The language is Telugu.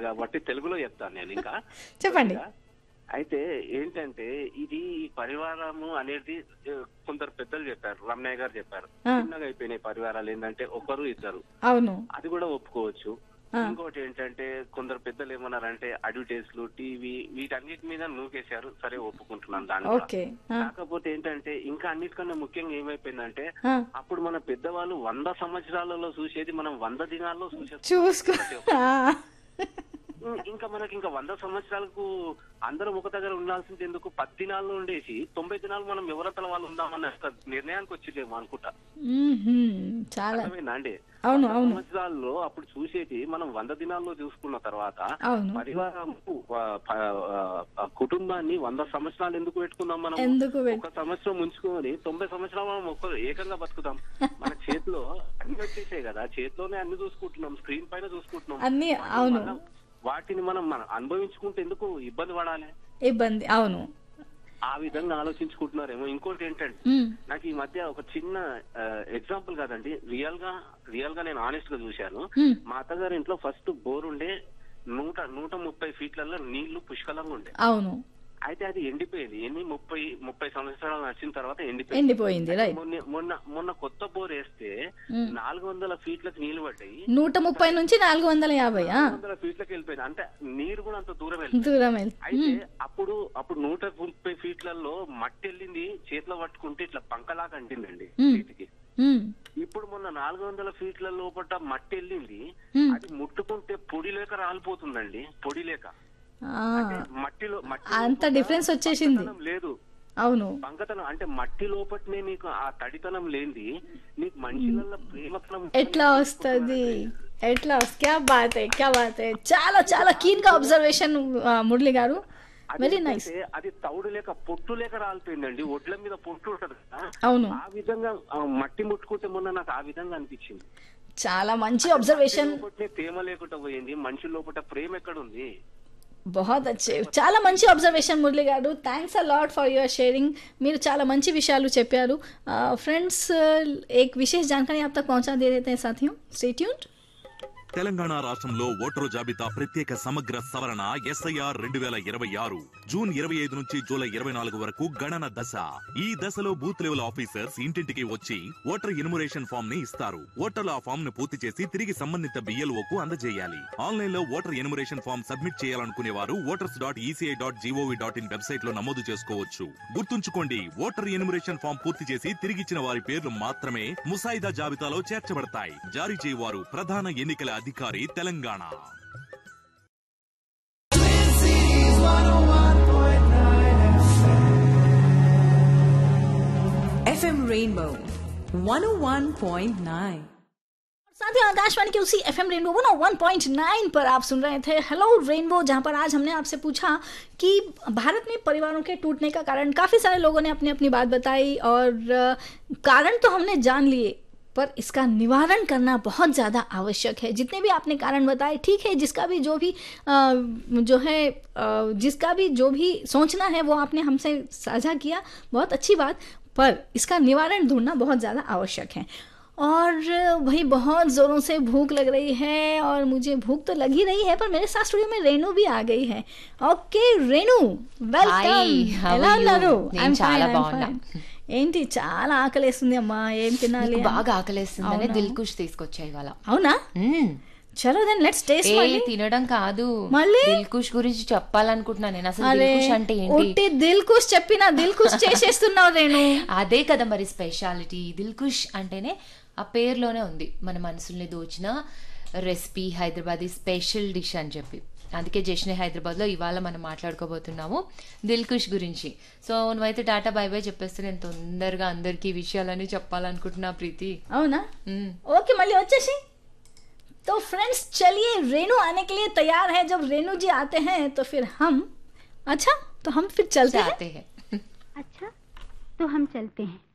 కాబట్టి తెలుగులో చెప్తాను నేను ఇంకా చెప్పండి అయితే ఏంటంటే ఇది ఈ పరివారము అనేది ఏ, కొందరు పెద్దలు చెప్పారు రమణయ్య గారు చెప్పారు ఆ. చిన్నగా అయిపోయినాయి పరివారాలు ఏంటంటే ఒకరు ఇద్దరు అవును అది కూడా ఒప్పుకోవచ్చు ఆ. ఇంకోటి ఏంటంటే కొందరు పెద్దలు ఏమన్నారంటే అడ్వర్టైజ్లు టీవీ వీటన్నిటి మీద నూకేశారు సరే ఒప్పుకుంటున్నాను దాన్ని కూడా. ఓకే ఆ, కాకపోతే ఏంటంటే ఇంకా అన్నిటికన్నా ముఖ్యంగా ఏమైపోయిందంటే ఆ. అప్పుడు మన పెద్దవాళ్ళు వంద సంవత్సరాలలో చూసేది మనం వంద దినాల్లో చూసేస్తాం చూసుకో ఆ, ఇంకా మనకి ఇంకా వంద సంవత్సరాలకు అందరం ఒక దగ్గర ఉండాల్సింది ఎందుకు పది దినాల్లో ఉండేసి తొంభై దినాలు మనం ఎవరతల వాళ్ళు ఉందామన్న ఒక నిర్ణయానికి వచ్చిలేమో అనుకుంటా మ్మ్హ్మ్. చాలా అర్థమైందా అండి అవును వంద అవును సంవత్సరాల్లో అప్పుడు చూసేది మనం వంద దినాల్లో చూసుకున్న తర్వాత అవును పరివారం కుటుంబాన్ని వంద సంవత్సరాలు ఎందుకు పెట్టుకుందాం మనం ఎందుకు పెట్- ఒక సంవత్సరం ఉంచుకొని తొంభై సంవత్సరాలు మనం ఒక్క ఏకంగా బతుకుతాం మన చేతిలో అన్ని వచ్చేసాయి కదా చేతిలోనే అన్ని చూసుకుంటున్నాం స్క్రీన్ పైన చూసుకుంటున్నాం అన్ని అవును మనం వాటిని మనం మనం అనుభవించుకుంటే ఎందుకు ఇబ్బంది పడాలి ఇబ్బంది అవును ఆ విధంగా ఆలోచించుకుంటున్నారేమో ఇంకోటి ఏంటంటే మ్మ్. నాకు ఈ మధ్య ఒక చిన్న ఎగ్జాంపుల్ కాదండి రియల్ గా రియల్ గా నేను ఆనెస్ట్ గా చూశాను మ్మ్. మా అత్తగారి ఇంట్లో ఫస్ట్ బోర్ ఉండే నూట నూట ముప్పై ఫీట్లలో నీళ్లు పుష్కలంగా ఉండే అవును అయితే అది ఎండిపోయింది ఎన్ని ముప్పై ముప్పై సంవత్సరాలు వచ్చిన తర్వాత ఎండిపోయింది ఎండిపోయింది రైట్ మొన్న మొన్న మొన్న కొత్త బోర్ వేస్తే మ్మ్. నాలుగు వందల ఫీట్లకు నీళ్లు పడ్డాయి నూట ముప్పై నుంచి నాలుగు వందల యాభై ఆ, నాలుగు వందల ఫీట్లకు వెళ్ళిపోయింది అంటే నీరు కూడా అంత దూరం వెళ్ళింది దూరం వెళ్ళి అయితే అప్పుడు అప్పుడు నూట ముప్పై ఫీట్లలో మట్టి వెళ్ళింది చేతిలో పట్టుకుంటే ఇట్లా పంకలాగా అంటిందండి మ్మ్. చేతికి మ్మ్. ఇప్పుడు మొన్న నాలుగు వందల ఫీట్ల లోపల మట్టి వెళ్ళింది మ్మ్. అది ముట్టుకుంటే పొడి లేక రాలిపోతుందండి పొడి లేక ఆ, అంటే మట్టిలో మట్టి అంత లోపల డిఫరెన్స్ వచ్చేసింది బంకతనం లేదు అవును బంకతనం అంటే మట్టి లోపట్నే నీకు ఆ తడితనం లేనిది నీకు మనుషులలో ప్రేమతనం ఎట్లా వస్తుంది ఎట్లా వస్తుంది క్యా బాత్ హై క్యా బాత్ హై చాలా చాలా కీన్ గా అబ్జర్వేషన్ మురళి గారు అది వెరీ నైస్ ఏంటంటే అది తౌడు లేక పొట్టు లేక రాలిపోయిందండి ఒడ్ల మీద పొట్టు ఉంటది కదా అవును ఆ విధంగా ఆ మట్టి ముట్టుకుంటే మొన్న నాకు ఆ విధంగా అనిపించింది చాలా మంచి అబ్జర్వేషన్ లోపట్నే తేమ లేకుండా పోయింది మనుషుల లోపల ప్రేమ ఎక్కడ ఉంది बहुत अच्छे చాలా మంచి observation Murali garu thanks a lot for your sharing మీరు చాలా మంచి విషయాలు చెప్పారు फ्रेंड्स एक विशेष जानकारी आप तक पहुंचा दे देते हैं साथियों स्टे ट्यून्ड తెలంగాణ రాష్ట్రంలో ఓటరు జాబితా ప్రత్యేక సమగ్ర సవరణ ఎస్ఐఆర్ రెండు వేల ఇరవై ఆరు జూన్ ఇరవై ఐదు నుంచి జూలై ఇరవై నాలుగు వరకు గణన దశ ఈ దశలో బూత్ లెవెల్ ఆఫీసర్స్ ఇంటింటికి వచ్చి ఓటర్ ఎన్యుమరేషన్ ఫామ్ ని ఇస్తారు ఓటర్లు ఆ ఫామ్ ను పూర్తి చేసి తిరిగి సంబంధిత BLO కు అందజేయాలి ఆన్లైన్ లో ఓటర్ ఎన్యుమరేషన్ ఫామ్ సబ్మిట్ చేయాలనుకునే వారు voters dot ECI dot GOV dot in website లో నమోదు చేసుకోవచ్చు గుర్తుంచుకోండి ఓటర్ ఎన్యుమరేషన్ ఫామ్ పూర్తి చేసి తిరిగిచ్చిన వారి పేర్లు మాత్రమే ముసాయిదా జాబితాలో చేర్చబడతాయి జారీ చేయవారు ప్రధాన ఎన్నికల అధికారి తెలంగాణ FM Rainbow 101.9. साथियों आकाशवाणी के उसी F M Rainbow one point nine पर आप सुन रहे थे हेलो रेनबो जहाँ पर आज हमने आपसे पूछा कि भारत में परिवारों के टूटने का कारण काफ़ी सारे लोगों ने अपनी अपनी बात बताई और अ, कारण तो हमने जान लिए पर इसका निवारण करना बहुत ज़्यादा आवश्यक है जितने भी आपने कारण बताए ठीक है जिसका भी जो भी अ, जो है अ, जिसका भी जो भी सोचना है वो आपने हमसे साझा किया बहुत अच्छी बात पर इसका निवारण ढूंढना बहुत ज़्यादा आवश्यक है और वही बहुत ज़ोरों से भूख लग रही है और मुझे भूख तो लग ही रही है पर मेरे साथ स्टूडियो में रेनू भी आ गई है okay Renu welcome Hi, how ఎలా are you? ఉన్నారు నేను I'm చాలా fine, I'm బాగున్నా. fine. ఏంటి చాలా ఆకలేస్తుంది అమ్మా ఏం తినాలి నీకు బాగా ఆకలేస్తుందనే అవునా? దిల్ కుష్ తీసుకొచ్చా ఇవాళ అవునా మ్మ్. చలో దెన్ లెట్స్ టేస్ట్ ఏ తినడం కాదు మళ్ళీ? దిల్ కుష్ గురించి చెప్పాలనుకుంటున్నా నేను అసలు అరే దిల్ కుష్ అంటే ఏంటి ఉట్టి దిల్ కుష్ చెప్పిన దిల్ కుష్ చేసేస్తున్నావు రేణు అదే కదా మరి స్పెషాలిటీ దిల్ కుష్ అంటేనే ఆ పేరులోనే ఉంది మన మనసుల్ని దోచిన రెసిపీ హైదరాబాదీ స్పెషల్ డిష్ అని చెప్పి అందుకే జశ్నే హైదరాబాద్లో ఇవాళ మనం మాట్లాడుకోబోతున్నాము దిల్ కుష్ గురించి సో నువ్వైతే టాటా బై బై చెప్పేస్తే నేను తొందరగా అందరికీ ఈ విషయాలన్నీ చెప్పాలనుకుంటున్నా ప్రీతి అవునా మ్మ్. ओके मल्ली వచ్చేసి तो फ्रेंड्स चलिए रेनू आने के लिए तैयार है जब रेनू जी आते हैं तो फिर हम अच्छा तो हम फिर चलते हैं चाहते हैं अच्छा तो हम चलते हैं